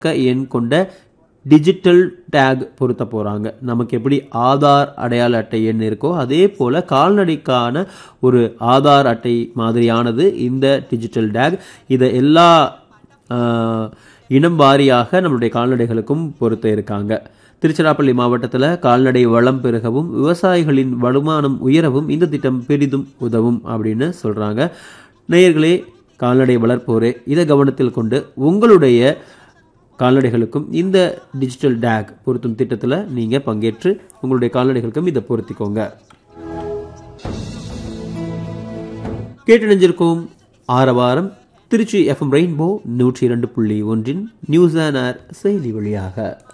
இலக்க எண் கொண்ட டிஜிட்டல் டேக் பொருத்த போகிறாங்க நமக்கு எப்படி ஆதார் அடையாள அட்டை எண் இருக்கோ அதே போல் கால்நடைக்கான ஒரு ஆதார் அட்டை மாதிரியானது இந்த டிஜிட்டல் டேக் இதை எல்லா ஆஹ், இனம் வாரியாக நம்மளுடைய கால்நடைகளுக்கும் பொருத்த இருக்காங்க திருச்சிராப்பள்ளி மாவட்டத்தில் கால்நடை வளம் பெருகவும் விவசாயிகளின் வருமானம் உயரவும் இந்த திட்டம் பெரிதும் உதவும் அப்படின்னு சொல்கிறாங்க நேயர்களே கால்நடை வளர்ப்போரே இதை கவனத்தில் கொண்டு உங்களுடைய கால்நடைகளுக்கும் இந்த டிஜிட்டல் டேக் பொருத்தும் திட்டத்தில் நீங்கள் பங்கேற்று உங்களுடைய கால்நடைகளுக்கும் இதை பொருத்திக்கோங்க கேட்டு நினைஞ்சிருக்கோம் ஆரவாரம் திருச்சி எஃப்எம் ரெயின்போ நூற்றி இரண்டு புள்ளி ஒன்றின் நியூஸ் அண்ட் ஏர் செயலி வழியாக